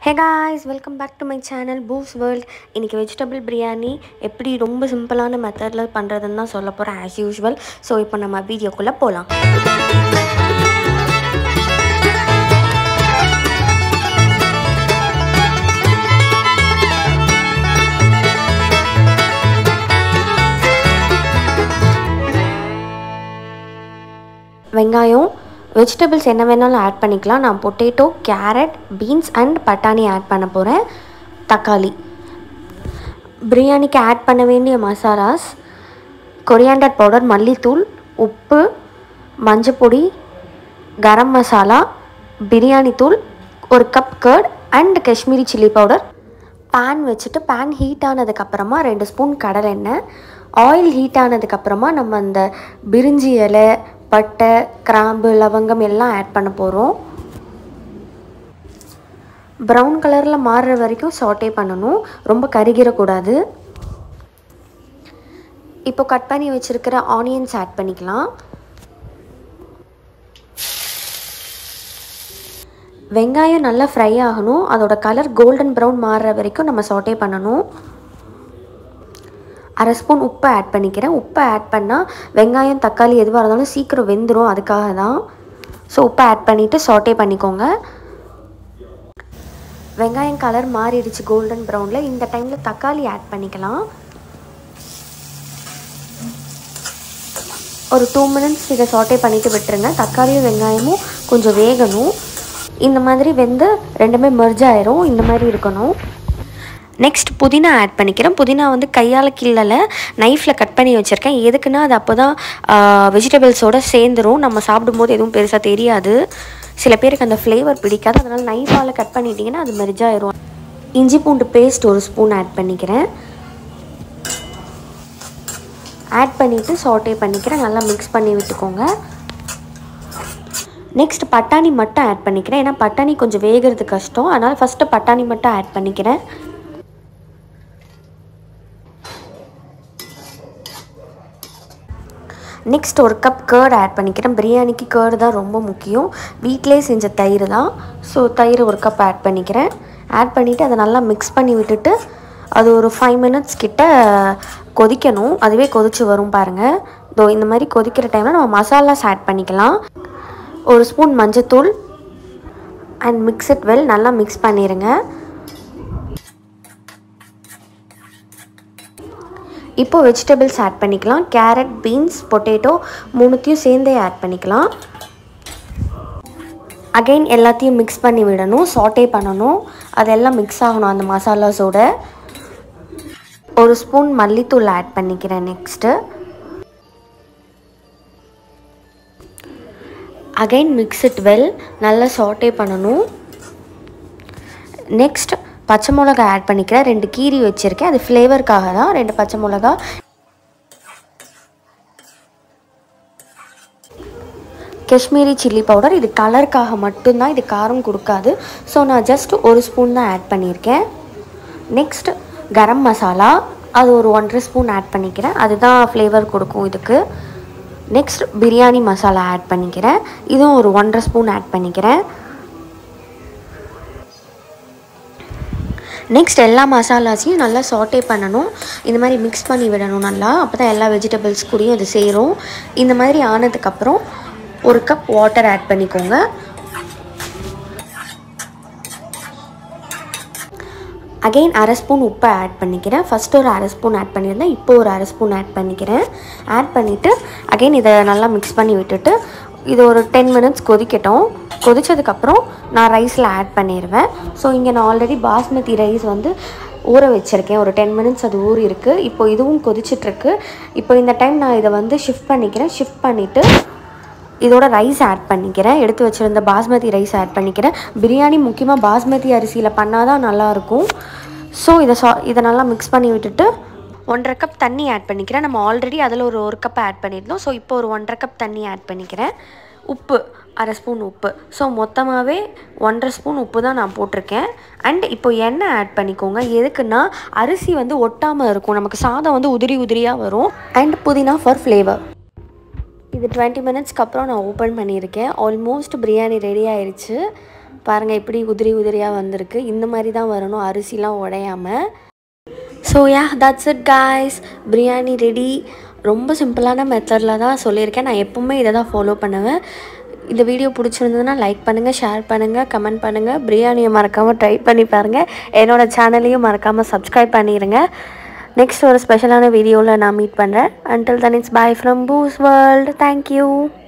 hey guys welcome back to my channel boos world இன்றைக்கி vegetable biryani எப்படி ரொம்ப சிம்பிளான மெத்தடில் பண்ணுறதுன்னு தான் சொல்ல போகிறேன் ஆஸ் யூஷுவல் ஸோ இப்போ நம்ம வீடியோக்குள்ளே போகலாம் வெங்காயம் வெஜிடபிள்ஸ் என்ன வேணாலும் ஆட் பண்ணிக்கலாம் நான் பொட்டேட்டோ கேரட் பீன்ஸ் அண்ட் பட்டாணி ஆட் பண்ண போகிறேன் தக்காளி பிரியாணிக்கு ஆட் பண்ண வேண்டிய மசாலாஸ் கொரியாண்டர் பவுடர் மல்லித்தூள் உப்பு மஞ்சப்பொடி கரம் மசாலா பிரியாணி தூள் ஒரு cup curd and Kashmiri chilli powder pan வச்சுட்டு பேன் ஹீட் ஆனதுக்கப்புறமா ரெண்டு ஸ்பூன் கடலெண்ணெய் ஆயில் ஹீட் ஆனதுக்கப்புறமா நம்ம அந்த பிரிஞ்சி இலை பட்டை கிராம்பு லவங்கம் எல்லாம் ஆட் பண்ண போகிறோம் ப்ரௌன் கலரில் மாறுற வரைக்கும் சாட்டே பண்ணணும் ரொம்ப கருகிடக்கூடாது இப்போ கட் பண்ணி வச்சுருக்கிற ஆனியன்ஸ் ஆட் பண்ணிக்கலாம் வெங்காயம் நல்லா ஃப்ரை ஆகணும் அதோட கலர் கோல்டன் ப்ரௌன் மாறுற வரைக்கும் நம்ம சாட்டே பண்ணணும் அரை ஸ்பூன் உப்பு ஆட் பண்ணிக்கிறேன் உப்பை ஆட் பண்ணால் வெங்காயம் தக்காளி எதுவாக இருந்தாலும் சீக்கிரம் வெந்துடும் அதுக்காக தான் ஸோ உப்பை ஆட் பண்ணிவிட்டு சாட்டே பண்ணிக்கோங்க வெங்காயம் கலர் மாறிடுச்சு கோல்டன் ப்ரௌனில் இந்த டைமில் தக்காளி ஆட் பண்ணிக்கலாம் ஒரு டூ மினிட்ஸ் இதை சாட்டே பண்ணிவிட்டு விட்டுருங்க தக்காளியும் வெங்காயமும் கொஞ்சம் வேகணும் இந்த மாதிரி வெந்து ரெண்டுமே மெர்ஜ் ஆயிரும் இந்த மாதிரி இருக்கணும் நெக்ஸ்ட் புதினா ஆட் பண்ணிக்கிறேன் புதினா வந்து கையால் கிள்ளலை நைஃப்பில் கட் பண்ணி வச்சுருக்கேன் எதுக்குன்னா அது அப்போ தான் வெஜிடபிள்ஸோடு சேர்ந்துரும் நம்ம சாப்பிடும்போது எதுவும் பெருசாக தெரியாது சில பேருக்கு அந்த ஃப்ளேவர் பிடிக்காது அதனால் நைஃபால் கட் பண்ணிட்டீங்கன்னா அது மெரிஜாயிரும் இஞ்சி பூண்டு பேஸ்ட் ஒரு ஸ்பூன் ஆட் பண்ணிக்கிறேன் ஆட் பண்ணிவிட்டு சாட்டே பண்ணிக்கிறேன் நல்லா மிக்ஸ் பண்ணி விட்டுக்கோங்க நெக்ஸ்ட் பட்டாணி மட்டும் ஆட் பண்ணிக்கிறேன் ஏன்னா பட்டாணி கொஞ்சம் வேகிறது கஷ்டம் அதனால் ஃபஸ்ட்டு பட்டாணி மட்டும் ஆட் பண்ணிக்கிறேன் நெக்ஸ்ட் ஒரு கப் கேர்டு ஆட் பண்ணிக்கிறேன் பிரியாணிக்கு கேர்டு தான் ரொம்ப முக்கியம் வீட்டிலே செஞ்ச தயிர் தான் ஸோ தயிர் ஒரு கப் ஆட் பண்ணிக்கிறேன் ஆட் பண்ணிவிட்டு அதை நல்லா மிக்ஸ் பண்ணி விட்டுட்டு அது ஒரு ஃபைவ் மினிட்ஸ் கிட்ட கொதிக்கணும் அதுவே கொதிச்சு வரும் பாருங்கள் இதோ இந்த மாதிரி கொதிக்கிற டைமில் நம்ம மசாலாஸ் ஆட் பண்ணிக்கலாம் ஒரு ஸ்பூன் மஞ்சத்தூள் அண்ட் மிக்ஸ் இட் வெல் நல்லா மிக்ஸ் பண்ணிடுங்க இப்போ வெஜிடபிள்ஸ் ஆட் பண்ணிக்கலாம் கேரட் பீன்ஸ் பொட்டேட்டோ மூணுத்தையும் சேர்ந்தே ஆட் பண்ணிக்கலாம் அகைன் எல்லாத்தையும் மிக்ஸ் பண்ணி விடணும் சாட்டே பண்ணணும் அதெல்லாம் மிக்ஸ் ஆகணும் அந்த மசாலாஸோட ஒரு ஸ்பூன் மல்லித்தூள் ஆட் பண்ணிக்கிறேன் next again mix it well நல்லா சாட்டே பண்ணணும் நெக்ஸ்ட் பச்சை மிளகா ஆட் பண்ணிக்கிறேன் ரெண்டு கீரி வச்சுருக்கேன் அது ஃப்ளேவருக்காக தான் ரெண்டு பச்சை மிளகா காஷ்மீரி சில்லி பவுடர் இது கலருக்காக மட்டும்தான் இது காரம் கொடுக்காது ஸோ நான் ஜஸ்ட் ஒரு ஸ்பூன் தான் ஆட் பண்ணியிருக்கேன் நெக்ஸ்ட் கரம் மசாலா அது ஒரு ஒன்றரை ஸ்பூன் ஆட் பண்ணிக்கிறேன் அதுதான் ஃப்ளேவர் கொடுக்கும் இதுக்கு நெக்ஸ்ட் பிரியாணி மசாலா ஆட் பண்ணிக்கிறேன் இதுவும் ஒரு ஒன்றரை ஸ்பூன் ஆட் பண்ணிக்கிறேன் நெக்ஸ்ட் எல்லா மசாலாஸையும் நல்லா சாட்டே பண்ணணும் இந்த மாதிரி மிக்ஸ் பண்ணி விடணும் நல்லா அப்போ தான் எல்லா வெஜிடபிள்ஸ் கூடயும் அது சேரும் இந்த மாதிரி ஆனதுக்கப்புறம் ஒரு கப் வாட்டர் ஆட் பண்ணிக்கோங்க அகெயின் அரை ஸ்பூன் உப்பை ஆட் பண்ணிக்கிறேன் ஃபஸ்ட்டு ஒரு அரை ஸ்பூன் ஆட் பண்ணியிருந்தேன் இப்போ ஒரு அரை ஸ்பூன் ஆட் பண்ணிக்கிறேன் ஆட் பண்ணிவிட்டு அகெயின் இதை நல்லா மிக்ஸ் பண்ணி விட்டுட்டு இது ஒரு டென் மினிட்ஸ் கொதிக்கட்டும் கொதித்ததுக்கப்புறம் நான் ரைஸில் ஆட் பண்ணிடுவேன் ஸோ இங்கே நான் ஆல்ரெடி பாஸ்மதி ரைஸ் வந்து ஊற வச்சுருக்கேன் ஒரு டென் மினிட்ஸ் அது ஊறி இருக்குது இப்போ இதுவும் கொதிச்சிட்ருக்கு இப்போ இந்த டைம் நான் இதை வந்து ஷிஃப்ட் பண்ணிக்கிறேன் ஷிஃப்ட் பண்ணிவிட்டு இதோட ரைஸ் ஆட் பண்ணிக்கிறேன் எடுத்து வச்சுருந்த பாஸ்மதி ரைஸ் ஆட் பண்ணிக்கிறேன் பிரியாணி முக்கியமாக பாஸ்மதி அரிசியில் பண்ணால் தான் நல்லாயிருக்கும் ஸோ இதை சா இதை நல்லா மிக்ஸ் பண்ணி விட்டுட்டு ஒன்றரை கப் தண்ணி ஆட் பண்ணிக்கிறேன் நம்ம ஆல்ரெடி அதில் ஒரு ஒரு கப் ஆட் பண்ணியிருந்தோம் ஸோ இப்போ ஒரு ஒன்றரை கப் தண்ணி ஆட் பண்ணிக்கிறேன் உப்பு அரை ஸ்பூன் உப்பு ஸோ மொத்தமாகவே ஒன்றரை ஸ்பூன் உப்பு தான் நான் போட்டிருக்கேன் அண்ட் இப்போ எண்ணெய் ஆட் பண்ணிக்கோங்க எதுக்குன்னா அரிசி வந்து ஒட்டாமல் இருக்கும் நமக்கு சாதம் வந்து உதிரி உதிரியாக வரும் அண்ட் புதினா ஃபார் ஃப்ளேவர் இது டுவெண்ட்டி மினிட்ஸ்க்கு அப்புறம் நான் ஓப்பன் பண்ணியிருக்கேன் ஆல்மோஸ்ட் பிரியாணி ரெடி ஆயிடுச்சு பாருங்கள் எப்படி உதிரி உதிரியாக வந்திருக்கு இந்த மாதிரி தான் வரணும் அரிசிலாம் உடையாமல் so ya that's it guys biryani ready ரொம்ப சிம்பிளான மெத்தடில் தான் சொல்லியிருக்கேன் நான் எப்போவுமே இதை தான் ஃபாலோ பண்ணுவேன் இந்த வீடியோ பிடிச்சிருந்ததுன்னா லைக் பண்ணுங்கள் ஷேர் பண்ணுங்கள் கமெண்ட் பண்ணுங்கள் பிரியாணியை மறக்காமல் ட்ரை பண்ணி பாருங்கள் என்னோடய சேனலையும் மறக்காமல் சப்ஸ்கிரைப் பண்ணிடுங்க நெக்ஸ்ட் ஒரு ஸ்பெஷலான வீடியோவில் நான் மீட் பண்ணுறேன் until then it's bye from boos world thank you